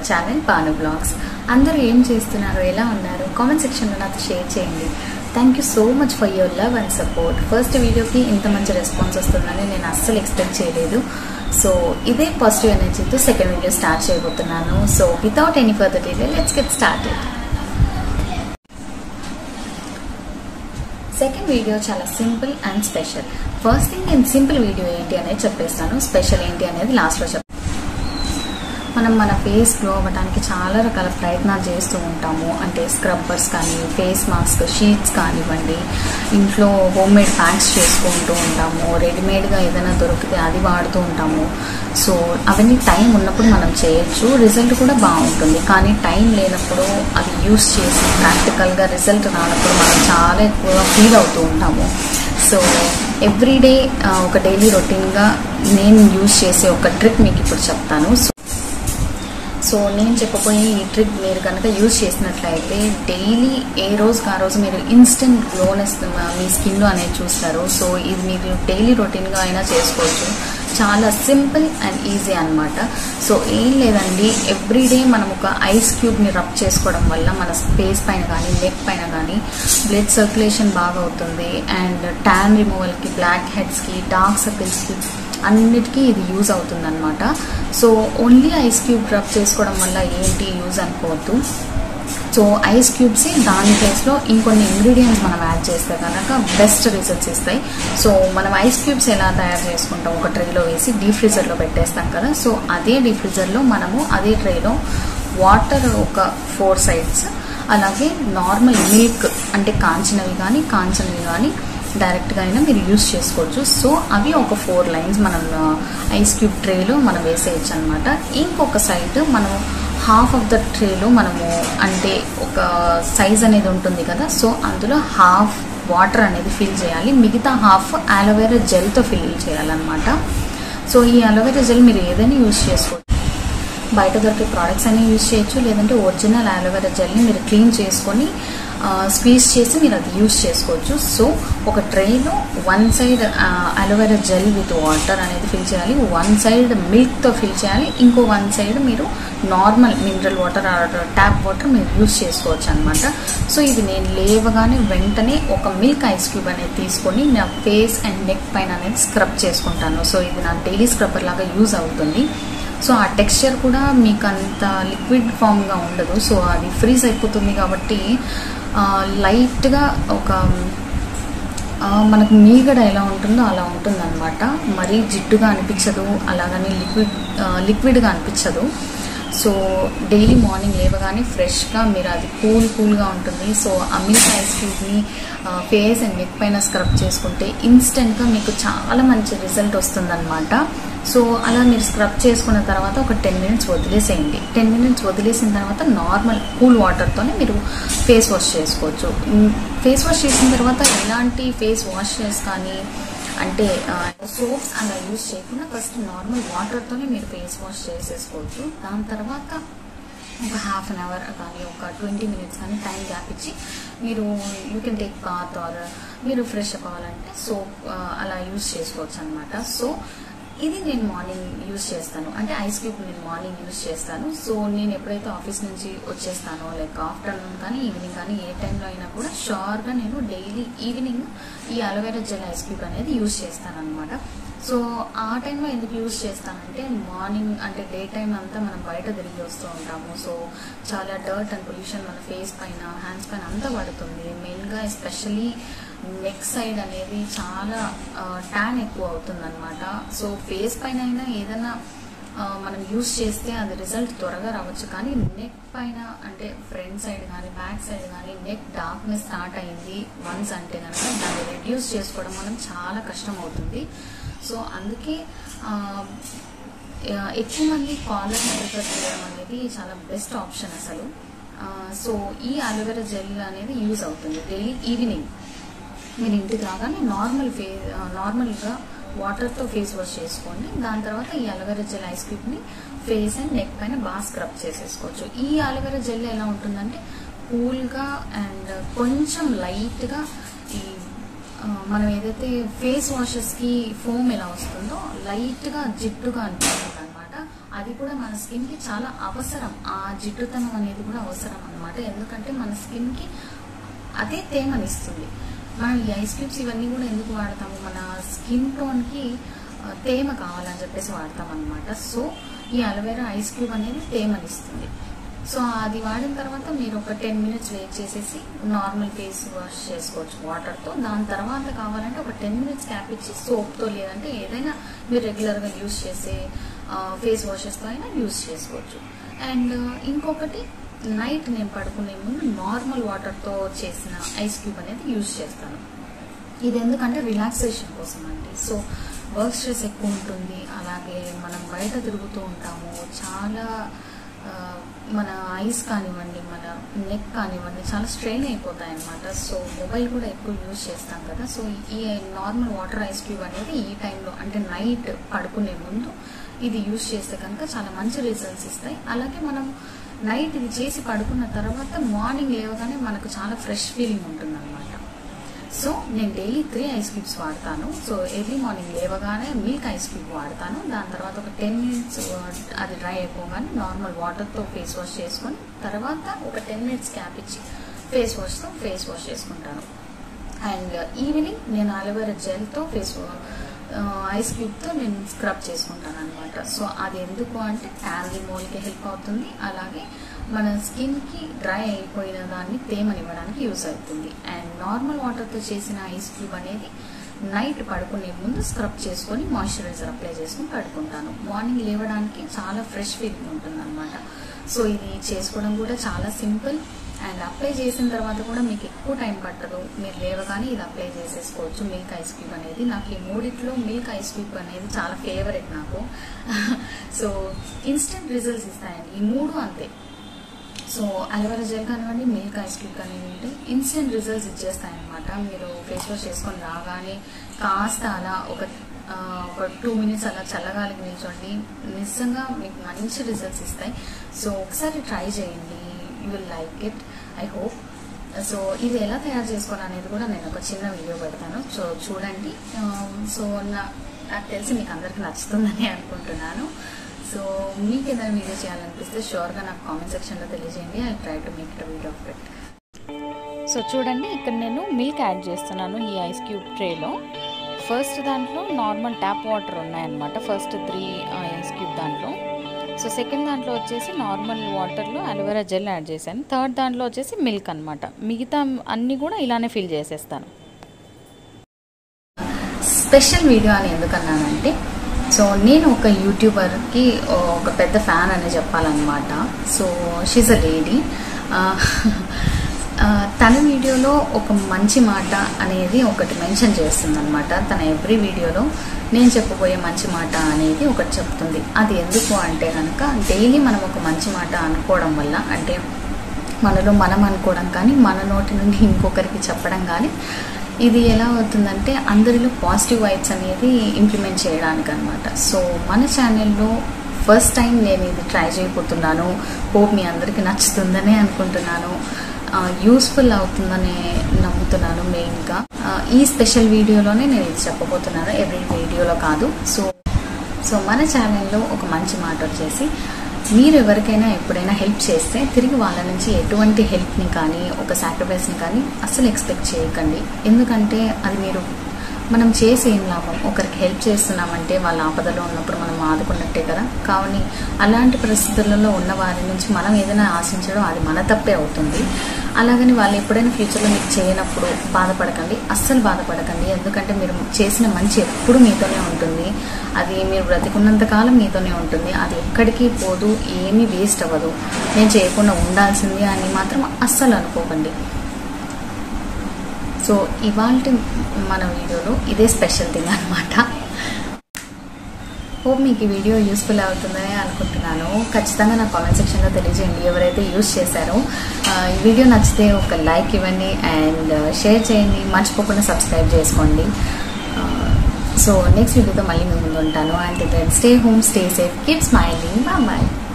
channel పాను blogs అందరూ ఏం చేస్తున్నారు ఎలా ఉన్నారు కామెంట్ సెక్షన్లో నాతో షేర్ చేయండి thank you so much for your love and support first వీడియోకి ఇంత మంచి రెస్పాన్స్ వస్తుందని నేను అస్సలు ఎక్స్పెక్ట్ చేయలేదు సో ఇదే పాజిటివ్ ఎనర్జీతో సెకండ్ వీడియో స్టార్ట్ చేయబోతున్నాను so without any further detail let's get started second video చాలా simple and special first thing నేను సింపుల్ వీడియో ఏంటి అనేది చెప్పేస్తాను స్పెషల్ ఏంటి అనేది లాస్ట్లో చెప్తాను మనం మన ఫేస్ గ్లో అవ్వడానికి చాలా రకాల ప్రయత్నాలు చేస్తూ ఉంటాము అంటే స్క్రబ్బర్స్ కానీ ఫేస్ మాస్క్ షీట్స్ కానివ్వండి ఇంట్లో హోమ్ మేడ్ ప్యాక్స్ చేసుకుంటూ ఉంటాము రెడీమేడ్గా ఏదైనా దొరికితే అది వాడుతూ ఉంటాము సో అవన్నీ టైం ఉన్నప్పుడు మనం చేయొచ్చు రిజల్ట్ కూడా బాగుంటుంది కానీ టైం లేనప్పుడు అవి యూస్ చేసి ప్రాక్టికల్గా రిజల్ట్ రానప్పుడు మనం చాలా ఎక్కువగా ఫీల్ అవుతూ ఉంటాము సో ఎవ్రీడే ఒక డైలీ రొటీన్గా నేను యూస్ చేసే ఒక ట్రిక్ మీకు ఇప్పుడు చెప్తాను సో సో నేను చెప్పబోయే ఈ ట్రిక్ మీరు కనుక యూజ్ చేసినట్లయితే డైలీ ఏ రోజుకి ఆ రోజు మీరు ఇన్స్టెంట్ గ్లోనెస్ మీ స్కిన్లో అనేది చూస్తారు సో ఇది మీరు డైలీ రొటీన్గా అయినా చేసుకోవచ్చు చాలా సింపుల్ అండ్ ఈజీ అనమాట సో ఏం లేదండి ఎవ్రీడే మనం ఒక ఐస్ క్యూబ్ని రబ్ చేసుకోవడం వల్ల మన ఫేస్ పైన కానీ నెక్ పైన కానీ బ్లడ్ సర్క్యులేషన్ బాగా అవుతుంది అండ్ ట్యాన్ రిమూవల్కి బ్లాక్ హెడ్స్కి డార్క్ సర్కిల్స్కి అన్నిటికీ ఇది యూజ్ అవుతుందన్నమాట so only ice cube rub చేసుకోవడం వల్ల ఏంటి యూజ్ అనుకోవద్దు సో ఐస్ క్యూబ్స్ దాని ప్లేస్లో ఇంకొన్ని ఇంగ్రీడియంట్స్ మనం యాడ్ చేస్తే కనుక బెస్ట్ రిజల్ట్స్ ఇస్తాయి సో మనం ఐస్ క్యూబ్స్ ఎలా తయారు చేసుకుంటాం ఒక ట్రేలో వేసి డీప్ ఫ్రీజర్లో పెట్టేస్తాం కదా సో అదే డీప్ ఫ్రీజర్లో మనము అదే ట్రేలో వాటర్ ఒక ఫోర్ సైడ్స్ అలాగే నార్మల్ మిల్క్ అంటే కాంచినవి కానీ కాంచనివి కానీ డైరెక్ట్గా అయినా మీరు యూస్ చేసుకోవచ్చు సో అవి ఒక ఫోర్ లైన్స్ మనం ఐస్ క్యూబ్ ట్రేలో మనం వేసేయచ్చు అనమాట ఇంకొక సైడ్ మనం హాఫ్ ఆఫ్ ద ట్రేలో మనము అంటే ఒక సైజ్ అనేది ఉంటుంది కదా సో అందులో హాఫ్ వాటర్ అనేది ఫిల్ చేయాలి మిగతా హాఫ్ అలోవెరా జెల్తో ఫిల్ చేయాలన్నమాట సో ఈ అలోవెరా జెల్ మీరు ఏదైనా యూజ్ చేసుకోవచ్చు బయట దొరికే ప్రోడక్ట్స్ అన్ని యూజ్ చేయొచ్చు లేదంటే ఒరిజినల్ అలోవెరా జెల్ని మీరు క్లీన్ చేసుకొని స్క్వీజ్ చేసి మీరు అది యూజ్ చేసుకోవచ్చు సో ఒక ట్రేలో one side aloe vera gel with water అనేది ఫిల్ చేయాలి వన్ సైడ్ మిల్క్తో ఫిల్ చేయాలి ఇంకో వన్ సైడ్ మీరు normal mineral water tap water మీరు యూజ్ చేసుకోవచ్చు అనమాట సో ఇది నేను లేవగానే వెంటనే ఒక మిల్క్ ఐస్ క్యూబ్ అనేది తీసుకొని నా ఫేస్ అండ్ నెక్ పైన అనేది స్క్రబ్ చేసుకుంటాను సో ఇది నా డైలీ స్క్రబ్బర్ లాగా యూజ్ అవుతుంది సో ఆ టెక్స్చర్ కూడా మీకు అంత లిక్విడ్ ఫామ్గా ఉండదు సో అది ఫ్రీజ్ అయిపోతుంది కాబట్టి లైట్గా ఒక మనకు మీగడ ఎలా ఉంటుందో అలా ఉంటుంది అనమాట మరీ జిడ్డుగా అనిపించదు అలాగని లిక్విడ్ లిక్విడ్గా అనిపించదు సో డైలీ మార్నింగ్ లేవగానే ఫ్రెష్గా మీరు అది కూల్ కూల్గా ఉంటుంది సో ఆ మిల్క్ ఐస్ క్యూబ్ని ఫేస్ అండ్ నెక్ పైన స్క్రబ్ చేసుకుంటే ఇన్స్టెంట్గా మీకు చాలా మంచి రిజల్ట్ వస్తుందన్నమాట సో అలా మీరు స్క్రబ్ చేసుకున్న తర్వాత ఒక టెన్ మినిట్స్ వదిలేసేయండి టెన్ మినిట్స్ వదిలేసిన తర్వాత నార్మల్ కూల్ వాటర్తోనే మీరు ఫేస్ వాష్ చేసుకోవచ్చు ఫేస్ వాష్ చేసిన తర్వాత ఎలాంటి ఫేస్ వాషెస్ కానీ అంటే సోప్స్ అలా యూజ్ చేయకుండా ఫస్ట్ నార్మల్ వాటర్తోనే మీరు ఫేస్ వాష్ చేసేసుకోవచ్చు దాని తర్వాత ఒక హాఫ్ అన్ అవర్ కానీ ఒక ట్వంటీ మినిట్స్ కానీ టైం గ్యాప్ ఇచ్చి మీరు you can take bath or మీరు ఫ్రెష్ అవ్వాలంటే సోప్ అలా యూజ్ చేసుకోవచ్చు అనమాట సో ఇది నేను మార్నింగ్ యూజ్ చేస్తాను అంటే ఐస్ క్యూబ్ నేను మార్నింగ్ యూజ్ చేస్తాను సో నేను ఎప్పుడైతే ఆఫీస్ నుంచి వచ్చేస్తానో లైక్ ఆఫ్టర్నూన్ కానీ ఈవినింగ్ కానీ ఏ టైంలో అయినా కూడా షూర్గా నేను డైలీ ఈవినింగ్ ఈ అలోవెరా జెల్ ఐస్ క్యూబ్ అనేది యూజ్ చేస్తాను అనమాట సో ఆ టైంలో ఎందుకు యూజ్ చేస్తానంటే మార్నింగ్ అంటే డే టైం అంతా మనం బయట తిరిగి వస్తూ ఉంటాము సో చాలా డర్ట్ అండ్ పొల్యూషన్ మన ఫేస్ పైన హ్యాండ్స్ పైన అంతా పడుతుంది మెయిన్గా ఎస్పెషలీ నెక్ సైడ్ అనేది చాలా ట్యాన్ ఎక్కువ అవుతుంది అనమాట సో ఫేస్ పైన అయినా ఏదైనా మనం యూస్ చేస్తే అది రిజల్ట్ త్వరగా రావచ్చు కానీ నెక్ పైన అంటే ఫ్రంట్ సైడ్ కానీ బ్యాక్ సైడ్ కానీ నెక్ డార్క్నెస్ స్టార్ట్ అయింది వన్స్ అంటే కనుక దాన్ని రెడ్యూస్ చేసుకోవడం మనం చాలా కష్టం అవుతుంది సో అందుకే ఎక్కువ మంది కాలర్ ప్రిఫర్ చేయడం అనేది చాలా బెస్ట్ ఆప్షన్ అసలు సో ఈ అలోవెరా జెల్ అనేది యూజ్ అవుతుంది డైలీ ఈవినింగ్ మీరు ఇంటికి రాగానే నార్మల్ ఫే నార్మల్గా వాటర్తో ఫేస్ వాష్ చేసుకోండి దాని తర్వాత ఈ అలోవెరా జెల్ ఐస్ క్యూబ్ని ఫేస్ అండ్ నెక్ పైన బాగా స్క్రబ్ చేసేసుకోవచ్చు ఈ అలోవెరా జెల్ ఎలా ఉంటుందంటే కూల్గా అండ్ కొంచెం లైట్గా ఈ మనం ఏదైతే ఫేస్ వాషెస్కి ఫోమ్ ఎలా వస్తుందో లైట్గా జిడ్డుగా అనిపిస్తుంది అనమాట అది కూడా మన స్కిన్కి చాలా అవసరం ఆ జిడ్డుతనం అనేది కూడా అవసరం అనమాట ఎందుకంటే మన స్కిన్కి అదే తేమనిస్తుంది మనం ఈ ఐస్ క్యూబ్స్ ఇవన్నీ కూడా ఎందుకు వాడతాము మన స్కిన్ టోన్కి ఆ, తేమ కావాలని చెప్పేసి వాడతాం అనమాట సో ఈ అలోవెరా ఐస్ క్యూబ్ అనేది తేమనిస్తుంది సో అది వాడిన తర్వాత మీరు ఒక టెన్ మినిట్స్ వెయిట్ చేసేసి నార్మల్ ఫేస్ వాష్ చేసుకోవచ్చు వాటర్తో దాని తర్వాత కావాలంటే ఒక టెన్ మినిట్స్ క్యాప్ ఇచ్చి సోప్తో లేదంటే ఏదైనా మీరు రెగ్యులర్గా యూస్ చేసే ఫేస్ వాషెస్తో అయినా యూస్ చేసుకోవచ్చు అండ్ ఇంకొకటి నైట్ నేను పడుకునే ముందు నార్మల్ వాటర్తో చేసిన ఐస్ క్యూబ్ అనేది యూస్ చేస్తాను ఇది ఎందుకంటే రిలాక్సేషన్ కోసం అండి సో వర్క్ స్ట్రెస్ ఎక్కువ ఉంటుంది అలాగే మనం బయట తిరుగుతూ ఉంటాము చాలా ఆ, మన ఐస్ కానివ్వండి మన నెక్ కానివ్వండి చాలా స్ట్రెయిన్ అయిపోతాయి అనమాట సో మొబైల్ కూడా ఎక్కువ యూజ్ చేస్తాం కదా సో ఈ నార్మల్ వాటర్ ఐస్ క్యూబ్ అనేది ఈ టైంలో అంటే నైట్ పడుకునే ముందు ఇది యూజ్ చేస్తే కనుక చాలా మంచి రిజల్ట్స్ ఇస్తాయి అలాగే మనం నైట్ ఇది చేసి పడుకున్న తర్వాత మార్నింగ్ లేవగానే మనకు చాలా ఫ్రెష్ ఫీలింగ్ ఉంటుంది సో నేను డైలీ త్రీ ఐస్ క్యూబ్స్ వాడతాను సో ఎర్లీ మార్నింగ్ లేవగానే మిల్క్ ఐస్ క్యూబ్ వాడతాను దాని తర్వాత ఒక టెన్ మినిట్స్ అది డ్రై అయిపోగానే నార్మల్ వాటర్తో ఫేస్ వాష్ చేసుకొని తర్వాత ఒక టెన్ మినిట్స్ క్యాప్ ఇచ్చి ఫేస్ వాష్తో ఫేస్ వాష్ చేసుకుంటాను అండ్ ఈవినింగ్ నేను అలోవెరా జెల్తో ఫేస్ ఐస్ క్యూబ్తో నేను స్క్రబ్ చేసుకుంటాను అనమాట సో అది ఎందుకు అంటే ట్యాన్ రిమూవల్కి హెల్ప్ అవుతుంది అలాగే మన స్కిన్కి డ్రై అయిపోయిన దాన్ని తేమనివ్వడానికి యూస్ అవుతుంది అండ్ నార్మల్ వాటర్తో చేసిన ఐస్ క్యూబ్ అనేది నైట్ పడుకునే ముందు స్క్రబ్ చేసుకొని మాయిశ్చరైజర్ అప్లై చేసుకొని పడుకుంటాను మార్నింగ్ లేవడానికి చాలా ఫ్రెష్ ఫీలింగ్ ఉంటుంది అనమాట సో ఇది చేసుకోవడం కూడా చాలా సింపుల్ అండ్ అప్లై చేసిన తర్వాత కూడా మీకు ఎక్కువ టైం పట్టదు మీరు లేవగానే ఇది అప్లై చేసేసుకోవచ్చు మిల్క్ ఐస్ క్యూబ్ అనేది నాకు ఈ మూడిట్లో మిల్క్ ఐస్ క్యూబ్ అనేది చాలా ఫేవరెట్ నాకు సో ఇన్స్టెంట్ రిజల్ట్స్ ఇస్తాయండి ఈ మూడు అంతే సో అలోవెరా జెల్ కానివ్వండి మిల్క్ ఐస్ క్యూబ్ కానివ్వండి ఇన్స్టెంట్ రిజల్ట్స్ ఇచ్చేస్తాయన్నమాట మీరు ఫేస్ వాష్ చేసుకొని రాగానే కాస్త అలా ఒక ఆ, ఒక టూ మినిట్స్ అలా చల్లగాలికి నిల్చోండి నిజంగా మీకు మంచి రిజల్ట్స్ ఇస్తాయి సో ఒకసారి ట్రై చేయండి you will like it I hope so ఇది ఎలా తయారు చేసుకోవాలి అనేది కూడా నేను ఒక చిన్న వీడియో పెడతాను సో చూడండి ఆ, సో నా నాకు తెలిసి మీకు అందరికీ నచ్చుతుందని అనుకుంటున్నాను సో మీకు ఏదైనా వీడియో చేయాలనిపిస్తే షూర్గా నాకు కామెంట్ సెక్షన్లో తెలియజేయండి I try to make it video of it so చూడండి ఇక్కడ నేను మిల్క్ యాడ్ చేస్తున్నాను ఈ ఐస్ క్యూబ్ ట్రేలో ఫస్ట్ దాంట్లో నార్మల్ ట్యాప్ వాటర్ ఉన్నాయన్నమాట ఫస్ట్ త్రీ ఐస్ క్యూబ్ దాంట్లో సో సెకండ్ దాంట్లో వచ్చేసి నార్మల్ వాటర్లో అలోవెరా జెల్ యాడ్ చేశాను థర్డ్ దాంట్లో వచ్చేసి మిల్క్ అనమాట మిగతా అన్నీ కూడా ఇలానే ఫిల్ చేసేస్తాను స్పెషల్ వీడియో అని ఎందుకన్నానంటే సో నేను ఒక యూట్యూబర్కి ఒక పెద్ద ఫ్యాన్ అని చెప్పాలన్నమాట సో షీజ్ అ లేడీ తన వీడియోలో ఒక మంచి మాట అనేది ఒకటి మెన్షన్ చేస్తుందన్నమాట తన ఎవ్రీ వీడియోలో నేను చెప్పబోయే మంచి మాట అనేది ఒకటి చెప్తుంది అది ఎందుకు అంటే కనుక డైలీ మనం ఒక మంచి మాట అనుకోవడం వల్ల అంటే మనలో మనం అనుకోవడం కానీ మన నోటి నుండి ఇంకొకరికి చెప్పడం కానీ ఇది ఎలా అవుతుందంటే అందరిలో పాజిటివ్ వైబ్స్ అనేది ఇంప్లిమెంట్ చేయడానికి అనమాట సో మన ఛానల్లో ఫస్ట్ టైం నేను ఇది ట్రై చేయబోతున్నాను హోప్ మీ అందరికీ నచ్చుతుందనే అనుకుంటున్నాను యూస్ఫుల్ అవుతుందని నమ్ముతున్నాను మెయిన్గా ఈ స్పెషల్ వీడియోలోనే నేను ఇది చెప్పబోతున్నాను ఎవ్రీ వీడియోలో కాదు సో సో మన ఛానల్లో ఒక మంచి మాట వచ్చేసి మీరు ఎవరికైనా ఎప్పుడైనా హెల్ప్ చేస్తే తిరిగి వాళ్ళ నుంచి ఎటువంటి హెల్ప్ని కానీ ఒక సాక్రిఫైస్ని కానీ అస్సలు ఎక్స్పెక్ట్ చేయకండి ఎందుకంటే అది మీరు మనం చేసి ఏం లాభం ఒకరికి హెల్ప్ చేస్తున్నామంటే వాళ్ళ ఆపదలో ఉన్నప్పుడు మనం ఆదుకున్నట్టే కదా కావున అలాంటి పరిస్థితులలో ఉన్న వారి నుంచి మనం ఏదైనా ఆశించడం అది మన తప్పే అవుతుంది అలాగని వాళ్ళు ఎప్పుడైనా ఫ్యూచర్లో మీకు చేయనప్పుడు బాధపడకండి అస్సలు బాధపడకండి ఎందుకంటే మీరు చేసిన మంచి ఎప్పుడు మీతోనే ఉంటుంది అది మీరు బ్రతికున్నంత కాలం మీతోనే ఉంటుంది అది ఎక్కడికి పోదు ఏమీ వేస్ట్ అవ్వదు నేను చేయకుండా ఉండాల్సింది అని మాత్రం అస్సలు అనుకోకండి సో ఇవాళ మన వీడియోలో ఇదే స్పెషల్ థింగ్ అనమాట హోప్ మీకు ఈ వీడియో యూస్ఫుల్ అవుతుందని అనుకుంటున్నాను ఖచ్చితంగా నా కామెంట్ సెక్షన్లో తెలియజేయండి ఎవరైతే యూస్ చేశారో ఆ, ఈ వీడియో నచ్చితే ఒక లైక్ ఇవ్వండి అండ్ షేర్ చేయండి మర్చిపోకుండా సబ్స్క్రైబ్ చేసుకోండి సో నెక్స్ట్ వీడియోతో మళ్ళీ మీ ముందు ఉంటాను and then stay home stay safe keep smiling bye